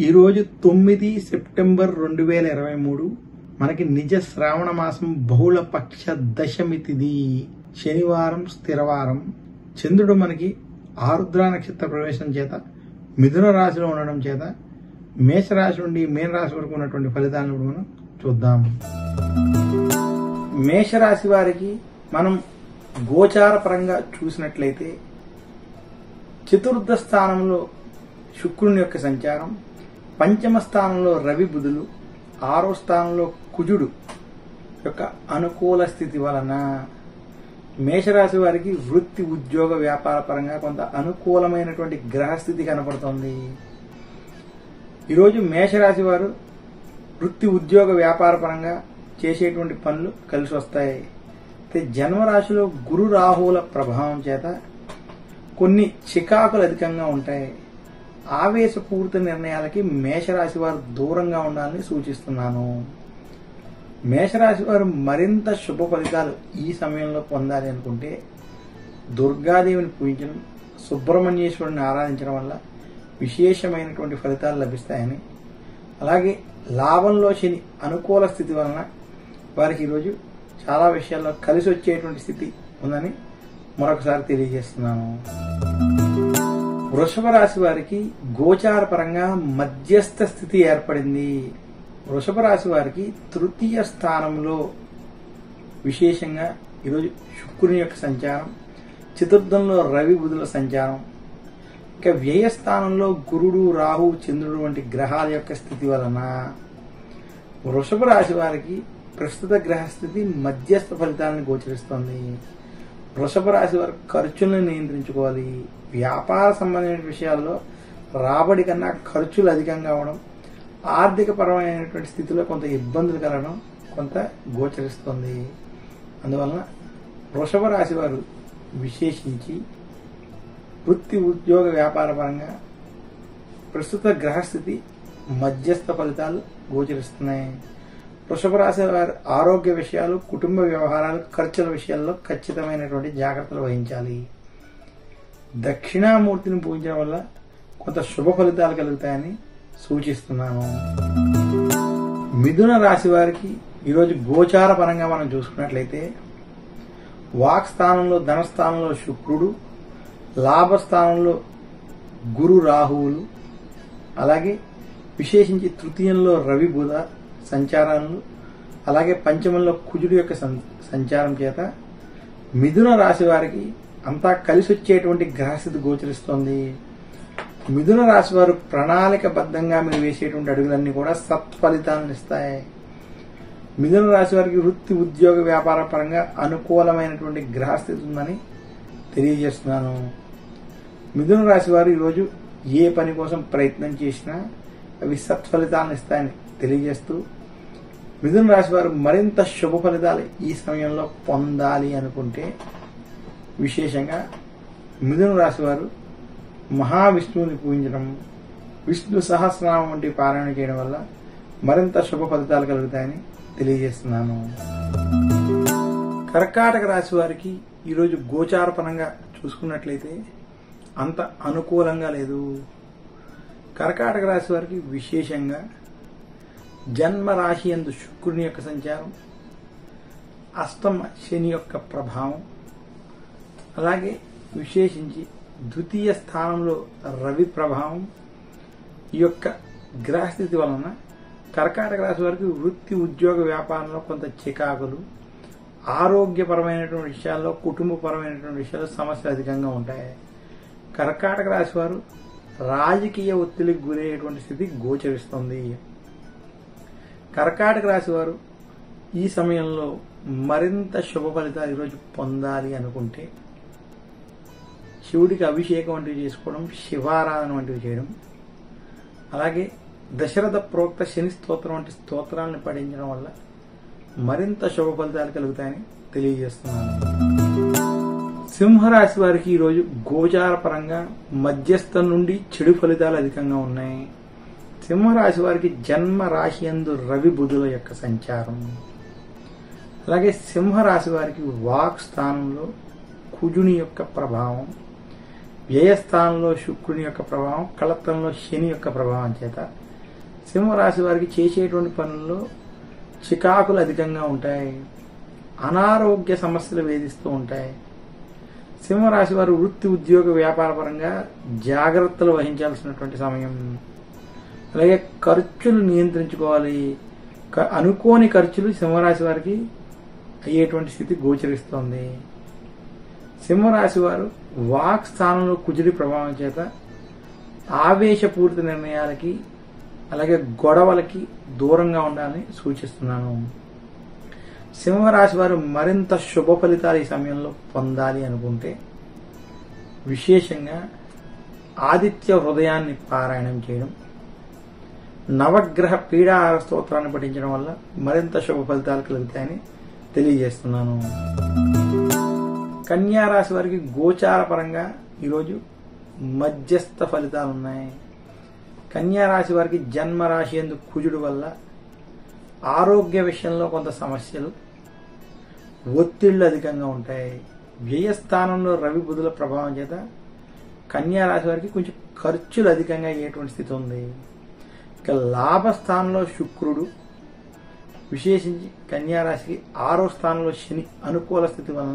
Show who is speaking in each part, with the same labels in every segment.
Speaker 1: ఈరోజు తొమ్మిది సెప్టెంబర్ రెండు వేల ఇరవై మూడు మనకి నిజ శ్రావణ మాసం బహుళ పక్ష దశమి తిథి శనివారం స్థిరవారం చంద్రుడు మనకి ఆరుద్ర నక్షత్ర ప్రవేశం చేత మిథున రాశిలో ఉండడం చేత మేషరాశి నుండి మీన రాశి వరకు ఉన్నటువంటి ఫలితాలను ఇప్పుడు మనం చూద్దాం మేషరాశి వారికి మనం గోచార పరంగా చూసినట్లయితే చతుర్థ స్థానంలో శుక్రుని యొక్క సంచారం పంచమ స్థానంలో రవి బుధులు ఆరో స్థానంలో కుజుడు యొక్క అనుకూల స్థితి వలన మేషరాశి వారికి వృత్తి ఉద్యోగ వ్యాపార పరంగా కొంత అనుకూలమైనటువంటి గ్రహస్థితి కనపడుతోంది ఈరోజు మేషరాశి వారు వృత్తి ఉద్యోగ వ్యాపార పరంగా చేసేటువంటి పనులు కలిసి వస్తాయి అయితే జన్మరాశిలో గురు రాహువుల ప్రభావం చేత కొన్ని చికాకులు అధికంగా ఉంటాయి ఆవేశపూరిత నిర్ణయాలకి మేషరాశి వారు దూరంగా ఉండాలని సూచిస్తున్నాను మేషరాశి వారు మరింత శుభ ఫలితాలు ఈ సమయంలో పొందాలి అనుకుంటే దుర్గాదేవిని పూజించడం సుబ్రహ్మణ్యేశ్వరుని ఆరాధించడం వల్ల విశేషమైనటువంటి ఫలితాలు లభిస్తాయని అలాగే లాభంలో శని అనుకూల స్థితి వలన వారికి ఈరోజు చాలా విషయాల్లో కలిసి వచ్చేటువంటి స్థితి ఉందని మరొకసారి తెలియజేస్తున్నాను వృషభ రాశి వారికి గోచార పరంగా మధ్యస్థ స్థితి ఏర్పడింది వృషభ రాశి వారికి తృతీయ స్థానంలో విశేషంగా ఈరోజు శుక్రుని యొక్క సంచారం చతుర్థంలో రవి బుధుల సంచారం ఇక వ్యయ స్థానంలో గురుడు రాహు చంద్రుడు వంటి గ్రహాల యొక్క స్థితి వలన వృషభ రాశి వారికి ప్రస్తుత గ్రహస్థితి మధ్యస్థ ఫలితాలను గోచరిస్తోంది వృషభ రాశి వారు ఖర్చులను నియంత్రించుకోవాలి వ్యాపార సంబంధమైన విషయాల్లో రాబడి కన్నా ఖర్చులు అధికంగా అవడం ఆర్థిక పరమైనటువంటి స్థితిలో కొంత ఇబ్బందులు కలగడం కొంత గోచరిస్తుంది అందువలన వృషభ రాశి వారు విశేషించి వృత్తి ఉద్యోగ వ్యాపార పరంగా ప్రస్తుత గ్రహస్థితి మధ్యస్థ ఫలితాలు గోచరిస్తున్నాయి వృషభ రాశి వారి ఆరోగ్య విషయాలు కుటుంబ వ్యవహారాలు ఖర్చుల విషయాల్లో ఖచ్చితమైనటువంటి జాగ్రత్తలు వహించాలి దక్షిణామూర్తిని పూజించడం వల్ల కొంత శుభ ఫలితాలు కలుగుతాయని సూచిస్తున్నాను మిథున రాశి వారికి ఈరోజు గోచార పరంగా మనం చూసుకున్నట్లయితే వాక్ స్థానంలో ధనస్థానంలో శుక్రుడు లాభస్థానంలో గురు రాహువులు అలాగే విశేషించి తృతీయంలో రవి బుధ సంచారాలు అలాగే పంచమంలో కుజుడు యొక్క సంచారం చేత మిథున రాశి వారికి అంతా కలిసి వచ్చేటువంటి గ్రహస్థితి గోచరిస్తోంది మిథున రాశి వారు ప్రణాళికబద్ధంగా మీరు వేసేటువంటి అడుగులన్నీ కూడా సత్ఫలితాలను ఇస్తాయి మిథున రాశి వారికి వృత్తి ఉద్యోగ వ్యాపార పరంగా అనుకూలమైనటువంటి గ్రహస్థితి ఉందని తెలియజేస్తున్నాను మిథున రాశి వారు ఈరోజు ఏ పని కోసం ప్రయత్నం చేసినా అవి సత్ఫలితాలను ఇస్తాయని తెలియజేస్తూ మిథున రాశి వారు మరింత శుభ ఫలితాలు ఈ సమయంలో పొందాలి అనుకుంటే విశేషంగా మిథున రాశి వారు మహావిష్ణువుని పూజించడం విష్ణు సహస్రనామం వంటి పారాయణ చేయడం వల్ల మరింత శుభ ఫలితాలు కలుగుతాయని తెలియజేస్తున్నాను కర్కాటక రాశి వారికి ఈరోజు గోచారపరంగా చూసుకున్నట్లయితే అంత అనుకూలంగా లేదు కర్కాటక రాశి వారికి విశేషంగా జన్మ రాశి ఎందు శుక్రుని యొక్క సంచారం అష్టమ శని యొక్క ప్రభావం అలాగే విశేషించి ద్వితీయ స్థానంలో రవి ప్రభావం ఈ యొక్క గ్రహస్థితి వలన కర్కాటక రాశి వారికి వృత్తి ఉద్యోగ వ్యాపారంలో కొంత చికాకులు ఆరోగ్యపరమైనటువంటి విషయాల్లో కుటుంబపరమైనటువంటి విషయాల్లో సమస్యలు అధికంగా ఉంటాయి కర్కాటక రాశి వారు రాజకీయ ఒత్తిడికి గురయ్యేటువంటి స్థితి గోచరిస్తుంది కర్కాటక రాశి వారు ఈ సమయంలో మరింత శుభ ఫలితాలు ఈరోజు పొందాలి అనుకుంటే శివుడికి అభిషేకం వంటివి చేసుకోవడం శివారాధన వంటివి చేయడం అలాగే దశరథ ప్రోక్త శని స్తోత్రం వంటి స్తోత్రాలను పఠించడం వల్ల మరింత శుభ ఫలితాలు కలుగుతాయని తెలియజేస్తున్నాను సింహరాశి వారికి ఈరోజు గోచార పరంగా మధ్యస్థం నుండి చెడు ఫలితాలు అధికంగా ఉన్నాయి సింహరాశి వారికి జన్మ రాశి ఎందు రవి బుధుల యొక్క సంచారం అలాగే సింహరాశి వారికి వాక్ స్థానంలో కుజుని యొక్క ప్రభావం వ్యయస్థానంలో శుక్రుని యొక్క ప్రభావం కళత్తంలో శని యొక్క ప్రభావం చేత సింహరాశి వారికి చేసేటువంటి పనుల్లో చికాకులు అధికంగా ఉంటాయి అనారోగ్య సమస్యలు వేధిస్తూ ఉంటాయి సింహరాశి వారు వృత్తి ఉద్యోగ వ్యాపార పరంగా జాగ్రత్తలు వహించాల్సినటువంటి సమయం అలాగే ఖర్చులు నియంత్రించుకోవాలి క- అనుకోని ఖర్చులు సింహరాశి వారికి అయ్యేటువంటి స్థితి గోచరిస్తోంది సింహరాశి వారు వాక్ స్థానంలో కుజుడి ప్రభావం చేత ఆవేశపూరిత నిర్ణయాలకి అలాగే గొడవలకి దూరంగా ఉండాలని సూచిస్తున్నాను సింహరాశి వారు మరింత శుభ ఫలితాలు ఈ సమయంలో పొందాలి అనుకుంటే విశేషంగా ఆదిత్య హృదయాన్ని పారాయణం చేయడం నవగ్రహ పీడాహార స్తోత్రాన్ని పఠించడం వల్ల మరింత శుభ ఫలితాలు కలుగుతాయని తెలియజేస్తున్నాను కన్యా రాశి వారికి గోచార పరంగా ఈరోజు మధ్యస్థ ఫలితాలు ఉన్నాయి కన్యా రాశి వారికి జన్మ రాశి ఎందు కుజుడు వల్ల ఆరోగ్య విషయంలో కొంత సమస్యలు ఒత్తిళ్లు అధికంగా ఉంటాయి వ్యయస్థానంలో రవి బుధుల ప్రభావం చేత కన్యా రాశి వారికి కొంచెం ఖర్చులు అధికంగా అయ్యేటువంటి స్థితి ఉంది ఇక లాభస్థానంలో శుక్రుడు విశేషించి కన్యా రాశికి ఆరో స్థానంలో శని అనుకూల స్థితి వలన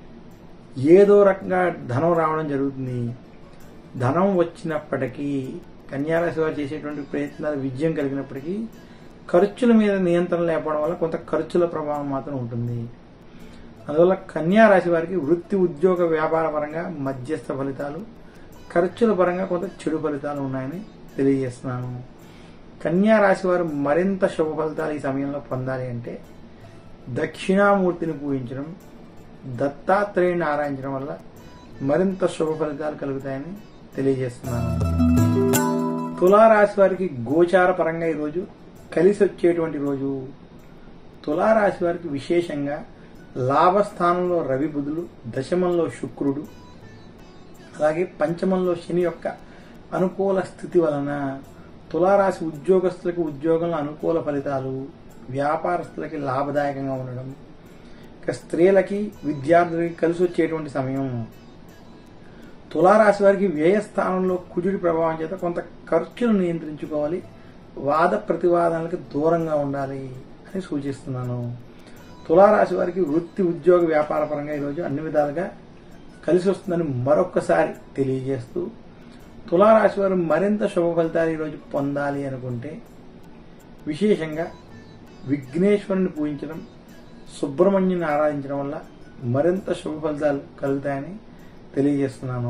Speaker 1: ఏదో రకంగా ధనం రావడం జరుగుతుంది ధనం వచ్చినప్పటికీ కన్యారాశి వారు చేసేటువంటి ప్రయత్నాలు విజయం కలిగినప్పటికీ ఖర్చుల మీద నియంత్రణ లేకపోవడం వల్ల కొంత ఖర్చుల ప్రభావం మాత్రం ఉంటుంది అందువల్ల కన్యా రాశి వారికి వృత్తి ఉద్యోగ వ్యాపార పరంగా మధ్యస్థ ఫలితాలు ఖర్చుల పరంగా కొంత చెడు ఫలితాలు ఉన్నాయని తెలియజేస్తున్నాను కన్యా రాశి వారు మరింత శుభ ఫలితాలు ఈ సమయంలో పొందాలి అంటే దక్షిణామూర్తిని పూజించడం దత్తాత్రేయుని ఆరాధించడం వల్ల మరింత శుభ ఫలితాలు కలుగుతాయని తెలియజేస్తున్నాను తులారాశి వారికి గోచార పరంగా ఈరోజు కలిసి వచ్చేటువంటి రోజు తులారాశి వారికి విశేషంగా లాభస్థానంలో రవి బుధులు దశమంలో శుక్రుడు అలాగే పంచమంలో శని యొక్క అనుకూల స్థితి వలన తులారాశి ఉద్యోగస్తులకు ఉద్యోగంలో అనుకూల ఫలితాలు వ్యాపారస్తులకి లాభదాయకంగా ఉండడం ఇక స్త్రీలకి విద్యార్థులకి కలిసి వచ్చేటువంటి సమయం తులారాశి వారికి వ్యయస్థానంలో కుజుడి ప్రభావం చేత కొంత ఖర్చులు నియంత్రించుకోవాలి వాద ప్రతివాదనలకు దూరంగా ఉండాలి అని సూచిస్తున్నాను తులారాశి వారికి వృత్తి ఉద్యోగ వ్యాపార పరంగా ఈరోజు అన్ని విధాలుగా కలిసి వస్తుందని మరొక్కసారి తెలియజేస్తూ తులారాశి వారు మరింత శుభ ఫలితాలు ఈరోజు పొందాలి అనుకుంటే విశేషంగా విఘ్నేశ్వరుని పూజించడం సుబ్రహ్మణ్యుని ఆరాధించడం వల్ల మరింత శుభ ఫలితాలు కలుగుతాయని తెలియజేస్తున్నాను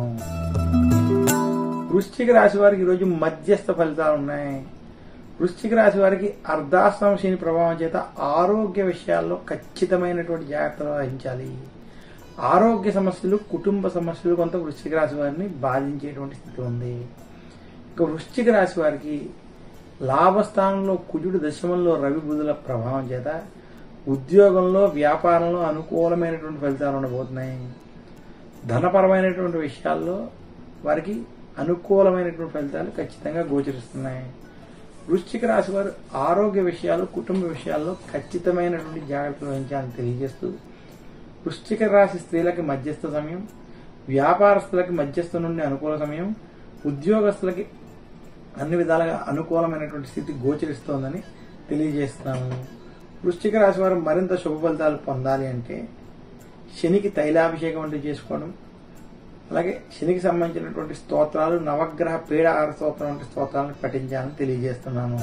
Speaker 1: వృశ్చిక రాశి వారికి ఈరోజు మధ్యస్థ ఫలితాలు ఉన్నాయి వృశ్చిక రాశి వారికి అర్ధాశ్రమ శని ప్రభావం చేత ఆరోగ్య విషయాల్లో ఖచ్చితమైనటువంటి జాగ్రత్తలు వహించాలి ఆరోగ్య సమస్యలు కుటుంబ సమస్యలు కొంత వృశ్చిక రాశి వారిని బాధించేటువంటి స్థితి ఉంది ఇక వృశ్చిక రాశి వారికి లాభస్థానంలో కుజుడు దశమంలో రవి బుధుల ప్రభావం చేత ఉద్యోగంలో వ్యాపారంలో అనుకూలమైనటువంటి ఫలితాలు ఉండబోతున్నాయి ధనపరమైనటువంటి విషయాల్లో వారికి అనుకూలమైనటువంటి ఫలితాలు ఖచ్చితంగా గోచరిస్తున్నాయి వృశ్చిక రాశి వారు ఆరోగ్య విషయాలు కుటుంబ విషయాల్లో ఖచ్చితమైనటువంటి జాగ్రత్తలు వహించాలని తెలియజేస్తూ వృశ్చిక రాశి స్త్రీలకి మధ్యస్థ సమయం వ్యాపారస్తులకి మధ్యస్థ నుండి అనుకూల సమయం ఉద్యోగస్తులకి అన్ని విధాలుగా అనుకూలమైనటువంటి స్థితి గోచరిస్తోందని తెలియజేస్తున్నాము వృశ్చిక రాశి వారు మరింత శుభ ఫలితాలు పొందాలి అంటే శనికి తైలాభిషేకం వంటి చేసుకోవడం అలాగే శనికి సంబంధించినటువంటి స్తోత్రాలు నవగ్రహ పీడాహార స్తోత్రం వంటి స్తోత్రాలను పఠించాలని తెలియజేస్తున్నాను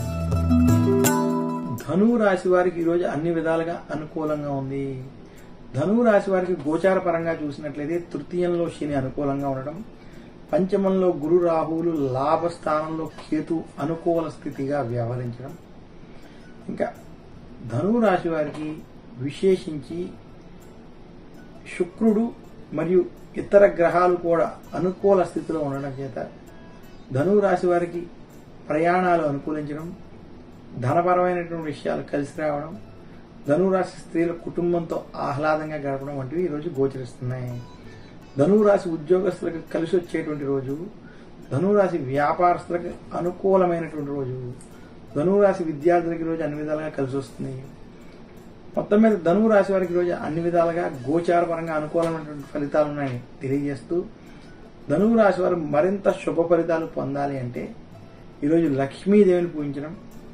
Speaker 1: ధనువు రాశి వారికి ఈరోజు అన్ని విధాలుగా అనుకూలంగా ఉంది ధనువు రాశి వారికి గోచార పరంగా చూసినట్లయితే తృతీయంలో శని అనుకూలంగా ఉండడం పంచమంలో గురు రాహువులు లాభస్థానంలో కేతు అనుకూల స్థితిగా వ్యవహరించడం ఇంకా ధనువు రాశి వారికి విశేషించి శుక్రుడు మరియు ఇతర గ్రహాలు కూడా అనుకూల స్థితిలో ఉండడం చేత ధనువు రాశి వారికి ప్రయాణాలు అనుకూలించడం ధనపరమైనటువంటి విషయాలు కలిసి రావడం ధనురాశి స్త్రీల కుటుంబంతో ఆహ్లాదంగా గడపడం వంటివి ఈరోజు గోచరిస్తున్నాయి ధనురాశి ఉద్యోగస్తులకు కలిసి వచ్చేటువంటి రోజు ధనురాశి వ్యాపారస్తులకు అనుకూలమైనటువంటి రోజు ధనురాశి విద్యార్థులకి రోజు అన్ని విధాలుగా కలిసి వస్తుంది మొత్తం మీద ధనువు రాశి వారికి రోజు అన్ని విధాలుగా గోచార పరంగా అనుకూలమైనటువంటి ఫలితాలు ఉన్నాయని తెలియజేస్తూ ధనువు రాశి వారు మరింత శుభ ఫలితాలు పొందాలి అంటే ఈరోజు లక్ష్మీదేవిని పూజించడం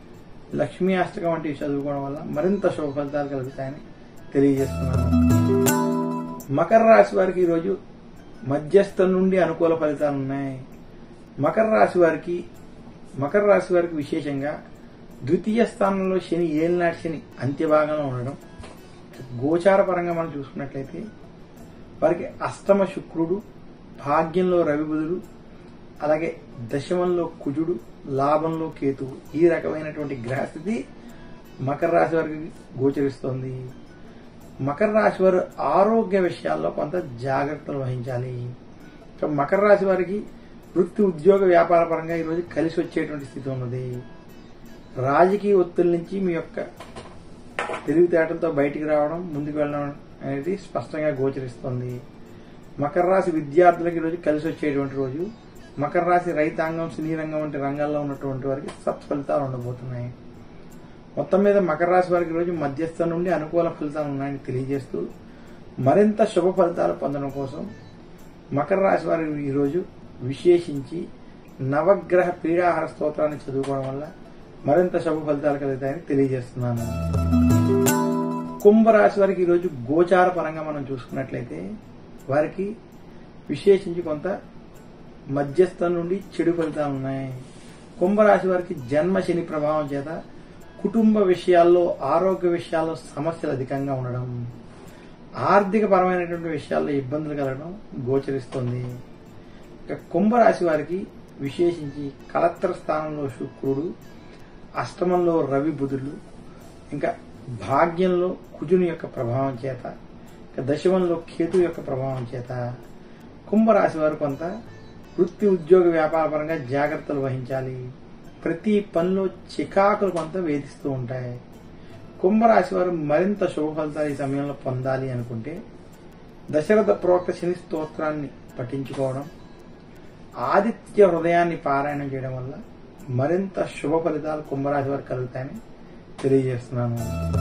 Speaker 1: లక్ష్మీ అష్టకం వంటివి చదువుకోవడం వల్ల మరింత శుభ ఫలితాలు కలుగుతాయని తెలియజేస్తున్నాను మకర రాశి వారికి ఈరోజు మధ్యస్థం నుండి అనుకూల ఫలితాలు ఉన్నాయి మకర రాశి వారికి మకర రాశి వారికి విశేషంగా ద్వితీయ స్థానంలో శని ఏలినాటి శని అంత్యభాగంలో ఉండడం గోచార పరంగా మనం చూసుకున్నట్లయితే వారికి అష్టమ శుక్రుడు భాగ్యంలో రవి బుధుడు అలాగే దశమంలో కుజుడు లాభంలో కేతువు ఈ రకమైనటువంటి గ్రహస్థితి మకర రాశి వారికి గోచరిస్తోంది మకర రాశి వారు ఆరోగ్య విషయాల్లో కొంత జాగ్రత్తలు వహించాలి ఇక మకర రాశి వారికి వృత్తి ఉద్యోగ వ్యాపార పరంగా ఈరోజు కలిసి వచ్చేటువంటి స్థితి ఉన్నది రాజకీయ ఒత్తిడి నుంచి మీ యొక్క తెలివితేటలతో బయటికి రావడం ముందుకు వెళ్ళడం అనేది స్పష్టంగా గోచరిస్తుంది మకర రాశి విద్యార్థులకు ఈరోజు కలిసి వచ్చేటువంటి రోజు మకర రాశి రైతాంగం సినీ రంగం వంటి రంగాల్లో ఉన్నటువంటి వారికి సత్ఫలితాలు ఉండబోతున్నాయి మొత్తం మీద మకర రాశి వారికి ఈరోజు మధ్యస్థం నుండి అనుకూల ఫలితాలు ఉన్నాయని తెలియజేస్తూ మరింత శుభ ఫలితాలు పొందడం కోసం మకర రాశి వారు ఈరోజు విశేషించి నవగ్రహ పీడాహార స్తోత్రాన్ని చదువుకోవడం వల్ల మరింత శుభ ఫలితాలు కలుగుతాయని తెలియజేస్తున్నాను కుంభరాశి వారికి ఈరోజు గోచార పరంగా మనం చూసుకున్నట్లయితే వారికి విశేషించి కొంత మధ్యస్థం నుండి చెడు ఫలితాలు ఉన్నాయి కుంభరాశి వారికి జన్మ శని ప్రభావం చేత కుటుంబ విషయాల్లో ఆరోగ్య విషయాల్లో సమస్యలు అధికంగా ఉండడం ఆర్థిక పరమైనటువంటి విషయాల్లో ఇబ్బందులు కలగడం గోచరిస్తుంది ఇక కుంభరాశి వారికి విశేషించి కలత్ర స్థానంలో శుక్రుడు అష్టమంలో రవి బుధులు ఇంకా భాగ్యంలో కుజుని యొక్క ప్రభావం చేత ఇక దశమంలో కేతు యొక్క ప్రభావం చేత కుంభరాశి వారు కొంత వృత్తి ఉద్యోగ వ్యాపార పరంగా జాగ్రత్తలు వహించాలి ప్రతి పనిలో చికాకులు కొంత వేధిస్తూ ఉంటాయి కుంభరాశి వారు మరింత శుభ ఫలితాలు ఈ సమయంలో పొందాలి అనుకుంటే దశరథ ప్రోక్త శని స్తోత్రాన్ని పఠించుకోవడం ఆదిత్య హృదయాన్ని పారాయణం చేయడం వల్ల మరింత శుభ ఫలితాలు కుంభరాశి వారికి కలుగుతాయని తెలియజేస్తున్నాను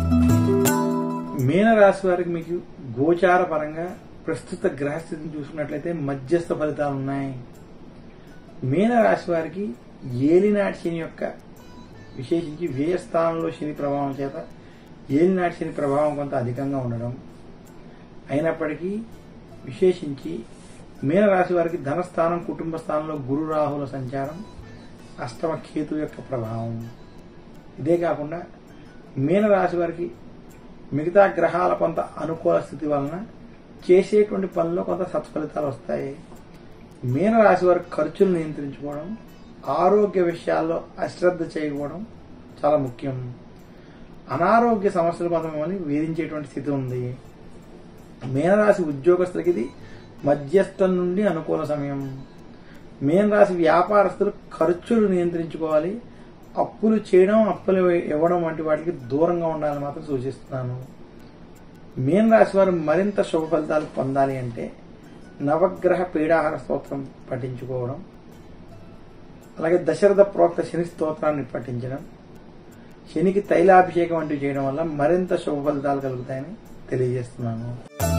Speaker 1: మీనరాశి వారికి మీకు గోచార పరంగా ప్రస్తుత గ్రహస్థితిని చూసుకున్నట్లయితే మధ్యస్థ ఫలితాలు ఉన్నాయి మీనరాశి వారికి ఏలినాటి శని యొక్క విశేషించి వ్యయ స్థానంలో శని ప్రభావం చేత ఏలినాటి శని ప్రభావం కొంత అధికంగా ఉండడం అయినప్పటికీ విశేషించి మీనరాశి వారికి ధనస్థానం కుటుంబ స్థానంలో గురు రాహుల సంచారం అష్టమ కేతు యొక్క ప్రభావం ఇదే కాకుండా మీనరాశి వారికి మిగతా గ్రహాల కొంత అనుకూల స్థితి వలన చేసేటువంటి పనుల్లో కొంత సత్ఫలితాలు వస్తాయి మీనరాశి వారి ఖర్చులు నియంత్రించుకోవడం ఆరోగ్య విషయాల్లో అశ్రద్ధ చేయకపోవడం చాలా ముఖ్యం అనారోగ్య సమస్యలు కొంత మిమ్మల్ని వేధించేటువంటి స్థితి ఉంది మీనరాశి ఉద్యోగస్తులకి ఇది మధ్యస్థం నుండి అనుకూల సమయం మీనరాశి వ్యాపారస్తులు ఖర్చులు నియంత్రించుకోవాలి అప్పులు చేయడం అప్పులు ఇవ్వడం వంటి వాటికి దూరంగా ఉండాలని మాత్రం సూచిస్తున్నాను మీన రాశి వారు మరింత శుభ ఫలితాలు పొందాలి అంటే నవగ్రహ పీడాహార స్తోత్రం పఠించుకోవడం అలాగే దశరథ ప్రోక్త శని స్తోత్రాన్ని పఠించడం శనికి తైలాభిషేకం వంటివి చేయడం వల్ల మరింత శుభ ఫలితాలు కలుగుతాయని తెలియజేస్తున్నాను